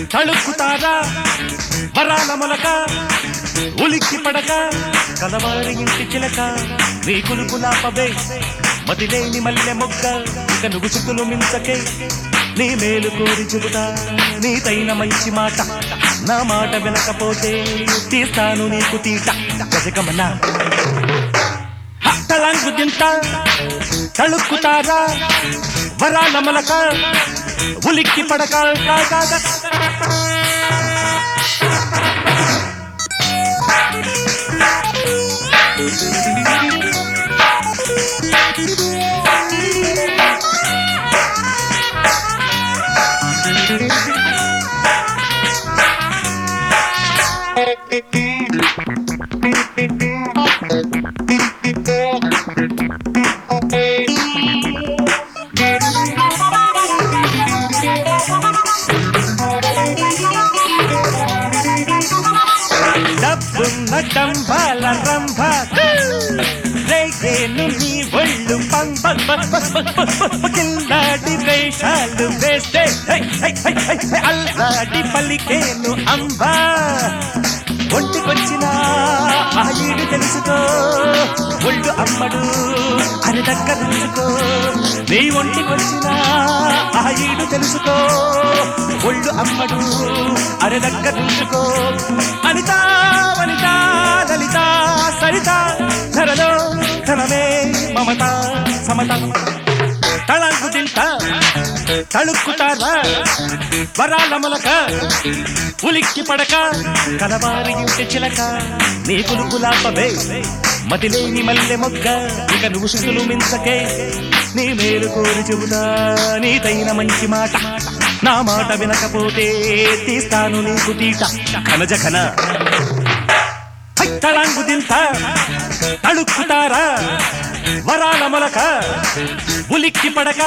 తళుక్కుతారా వరాల మొలక ఉలిక్కి పడక కలవారి ఇంటి చిలక నీ కులుకులాపవే మదిలేని మల్లె మొగ్గ ఇక నువ్వు చుక్కులు మించకే నీ మేలు కోరి చెబుతా నీతైన మంచి మాట నా మాట వినకపోతే తీస్తాను నీకు తీట గజగమన తలంగు తింట తళుక్కుతారా వరాల మొలక ఉలిక్కి పడక కా, కా, కా. డబ్బున్న డంబాల రంభ రేగేను నీ ఒళ్ళు పంప కిల్లాడి వేషాలు వేస్తే హై, హై, హై, హై, హై, అల్లాడి పలికేను అంబా ఒంటికొచ్చిన ఆ ఈడు తెలుసుకో ఒళ్ళు అమ్మడు అని దగ్గరుంచుకో నీ ఒంటికొచ్చిన ఆ ఈడు తెలుసుకో ఒళ్ళు అమ్మడు అరే దగ్గరుంచుకో అనిత వనిత లలిత సరిత ధరలో ధనమే మమత సమత తళంకు తింట తళుక్కుతారా వరాల మొలక ఉలిక్కి పడక కలవారి ఇంటి చిలక నీ కులుకులాపవే మతిలేని మల్లె మొగ్గ ఇక నువ్వు శుద్ధులు మించకే నీ మేలు కోరి చెబుతా నీతైన మంచి మాట నా మాట వినకపోతే తీస్తాను నీకు తీట ఖనజ ఖన హై, తళంగు తింట తళుక్కుతారా వరాల మొలక ఉలిక్కి పడక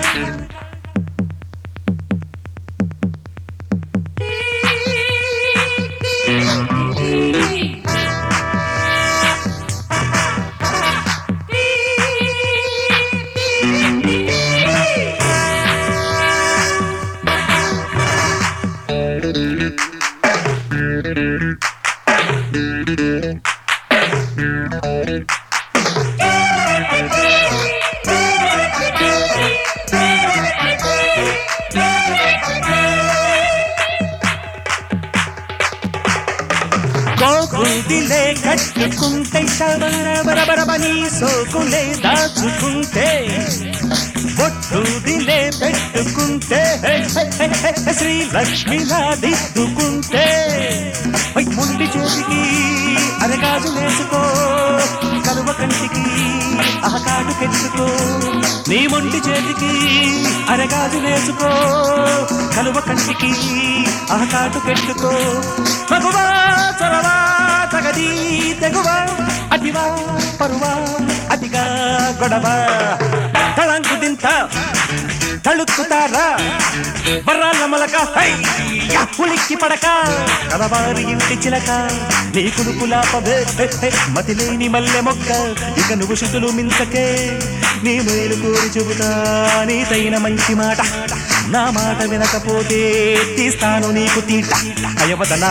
కోకుందిలే కట్టుకుంటే బరబరబని సోకులే దాచుకుంటే బొట్టుదిలే పెట్టుకుంటే హే, హే, హే, హే, శ్రీ లక్ష్మిలా దిద్దుకుంటే పై ముండి చేతికి అరగాజు వేసుకో కలువ కంటికి ఆకాడు కెట్టుకో నీ మొండి చేతికి అరగాజు వేసుకో కలువ కంటికి ఆకాటు పెట్టుకో మగువా చొరవా తగది తెగువా అతివా పరువా అతిగా గొడవ తళంకు దింత తళుక్కుతారా బర్రాల మొలక హయ్యా, ఉలిక్కి పడక కలవారి ఇంటి చిలక నీ కుడుకులాపవే మతిలేని మల్లె మొక్క ఇక నువ్వు శుద్ధులు మించకే నీ మేలు కోరి చెబుతా నీతైన మంచి మాట నా మాట వినకపోతే తీస్తాను నీకు తీట అయవదనా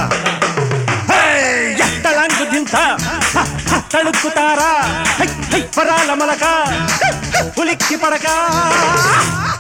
తలంగు దింత తళుక్కుతారా హై, హై, వరాల మొలక ఉలిక్కి పడక